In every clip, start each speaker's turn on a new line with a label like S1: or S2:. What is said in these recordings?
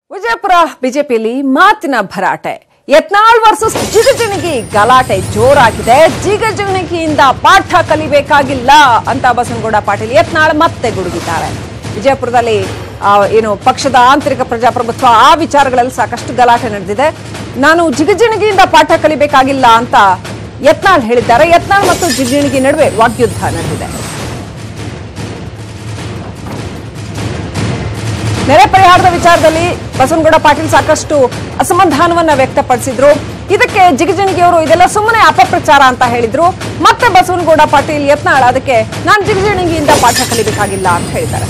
S1: ವಿಜಯಪುರ ಬಿಜೆಪಿಯಲ್ಲಿ ಮಾತಿನ ಭರಾಟೆ ಯತ್ನಾಳ್ ವರ್ಸಸ್ ಜಿಗಜಿಣಗಿ ಗಲಾಟೆ ಜೋರಾಗಿದೆ ಜಿಗಜಿಣಗಿಯಿಂದ ಪಾಠ ಕಲಿಬೇಕಾಗಿಲ್ಲ ಅಂತ ಬಸನಗೌಡ ಪಾಟೀಲ್ ಯತ್ನಾಳ್ ಮತ್ತೆ ಗುಡುಗಿದ್ದಾರೆ ವಿಜಯಪುರದಲ್ಲಿ ಆ, ಏನು ಪಕ್ಷದ ಆಂತರಿಕ ಪ್ರಜಾಪ್ರಭುತ್ವ ಆ ವಿಚಾರಗಳಲ್ಲಿ ಸಾಕಷ್ಟು ಗಲಾಟೆ ನಡೆದಿದೆ ನಾನು ಜಿಗಜಿಣಗಿಯಿಂದ ಪಾಠ ಕಲಿಬೇಕಾಗಿಲ್ಲ ಅಂತ ಯತ್ನಾಳ್ ಹೇಳಿದ್ದಾರೆ ಯತ್ನಾಳ್ ಮತ್ತು ಜಿಗಜಿಣಗಿ ನಡುವೆ ವಾಗ್ಯುದ್ಧ ನಡೆದಿದೆ ನೆರೆ ಪರಿಹಾರದ ವಿಚಾರದಲ್ಲಿ ಬಸವನಗೌಡ ಪಾಟೀಲ್ ಸಾಕಷ್ಟು ಅಸಮಾಧಾನವನ್ನ ವ್ಯಕ್ತಪಡಿಸಿದ್ರು ಇದಕ್ಕೆ ಜಿಗಜಿಣಗಿಯವರು ಇದೆಲ್ಲ ಸುಮ್ಮನೆ ಅಪಪ್ರಚಾರ ಅಂತ ಹೇಳಿದ್ರು ಮತ್ತೆ ಬಸವನಗೌಡ ಪಾಟೀಲ್ ಯತ್ನಾಳ್ ಅದಕ್ಕೆ ನಾನು ಜಿಗಜಿಣಗಿಯಿಂದ ಪಾಠ ಕಲಿಬೇಕಾಗಿಲ್ಲ ಅಂತ ಹೇಳಿದ್ದಾರೆ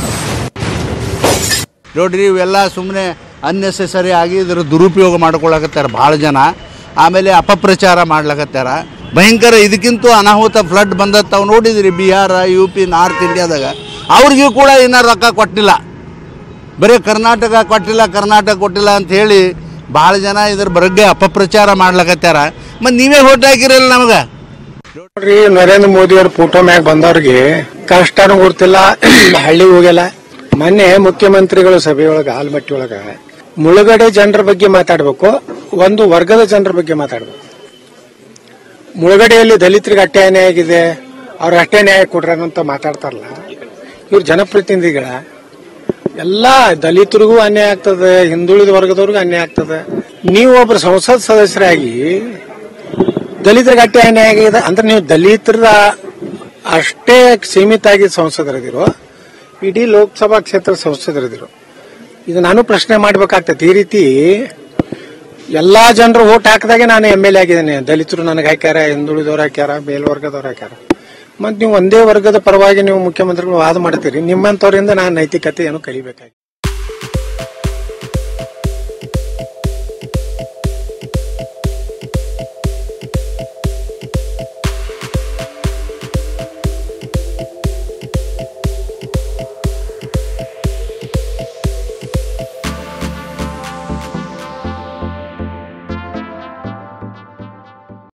S2: ನೋಡ್ರಿ ಇವೆಲ್ಲ ಸುಮ್ಮನೆ ಅನ್ನೆಸೆಸರಿ ಆಗಿ ಇದ್ರ ದುರುಪಯೋಗ ಮಾಡ್ಕೊಳಕತ್ತಾರ ಭಾಳ ಜನ ಆಮೇಲೆ ಅಪಪ್ರಚಾರ ಮಾಡ್ಲಕತ್ತಾರ ಭಯಂಕರ ಇದಕ್ಕಿಂತ ಅನಾಹುತ ಫ್ಲಡ್ ಬಂದದ್ದು ತಾವು ನೋಡಿದ್ರಿ ಬಿಹಾರ ಯು ಪಿ ನಾರ್ತ್ ಇಂಡಿಯಾದಾಗ ಅವ್ರಿಗೂ ಕೂಡ ಇನ್ನೂ ರೊಕ್ಕ ಕೊಟ್ಟಿಲ್ಲ ಬರೀ ಕರ್ನಾಟಕ ಕೊಟ್ಟಿಲ್ಲ ಕರ್ನಾಟಕ ಕೊಟ್ಟಿಲ್ಲ ಅಂತ ಹೇಳಿ ಭಾಳ ಜನ ಇದ್ರ ಬಗ್ಗೆ ಅಪಪ್ರಚಾರ ಮಾಡ್ಲಕತ್ತಾರ ಮತ್ತು ನೀವೇ ಹೊಟ್ಟು ಹಾಕಿರಲ್ಲ ನಮಗೆ
S3: ನೋಡ್ರಿ ನರೇಂದ್ರ ಮೋದಿ ಅವ್ರ ಫೋಟೋ ಮ್ಯಾಗ ಬಂದವ್ರಿಗೆ ಕಷ್ಟನೂ ಗೊತ್ತಿಲ್ಲ ಹಳ್ಳಿ ಹೋಗ್ಯಲ್ಲ ಮೊನ್ನೆ ಮುಖ್ಯಮಂತ್ರಿಗಳು ಸಭೆಯೊಳಗ ಆಲ್ಮಟ್ಟಿ ಒಳಗ ಮುಳುಗಡೆ ಜನರ ಬಗ್ಗೆ ಮಾತಾಡ್ಬೇಕು ಒಂದು ವರ್ಗದ ಜನರ ಬಗ್ಗೆ ಮಾತಾಡ್ಬೇಕು ಮುಳುಗಡೆಯಲ್ಲಿ ದಲಿತರಿಗೆ ಅಟ್ಟೆ ಅನ್ಯಾಯ ಆಗಿದೆ ಅವ್ರ ಅಟ್ಟೆ ನ್ಯಾಯ ಕೊಡ್ರ ಅಂತ ಮಾತಾಡ್ತಾರಲ್ಲ ಇವ್ರು ಜನಪ್ರತಿನಿಧಿಗಳ ಎಲ್ಲಾ ದಲಿತರಿಗೂ ಅನ್ಯಾಯ ಆಗ್ತದೆ ಹಿಂದುಳಿದ ವರ್ಗದವ್ರಿಗೂ ಅನ್ಯಾಯ ಆಗ್ತದೆ ನೀವು ಒಬ್ರು ಸಂಸತ್ ಸದಸ್ಯರಾಗಿ ದಲಿತರಿಗೆ ಅಟ್ಟೆ ಅನ್ಯಾಯ ಆಗಿದೆ ಅಂದ್ರೆ ನೀವು ದಲಿತರ ಅಷ್ಟೇ ಸೀಮಿತ ಆಗಿ ಸಂಸದರದಿರೋ ಇಡೀ ಲೋಕಸಭಾ ಕ್ಷೇತ್ರ ಸಂಸದರದಿರೋ ಇದು ನಾನು ಪ್ರಶ್ನೆ ಮಾಡ್ಬೇಕಾಗ್ತದೆ ಈ ರೀತಿ ಎಲ್ಲಾ ಜನರು ಓಟ್ ಹಾಕಿದಾಗೆ ನಾನು ಎಂ ಎಲ್ ಎ ಆಗಿದ್ದೇನೆ ದಲಿತರು ನನಗೆ ಹಾಕ್ಯಾರ ಹಿಂದುಳಿದವ್ರು ಹಾಕ್ಯಾರ ಮೇಲ್ವರ್ಗದವ್ರು ಹಾಕ್ಯಾರ ಮತ್ ನೀವು ಒಂದೇ ವರ್ಗದ ಪರವಾಗಿ ನೀವು ಮುಖ್ಯಮಂತ್ರಿಗಳು ವಾದ ಮಾಡ್ತೀರಿ ನಿಮ್ಮಂತವರಿಂದ ನಾನು ನೈತಿಕತೆ ಏನು ಕಲಿಬೇಕಾಗಿ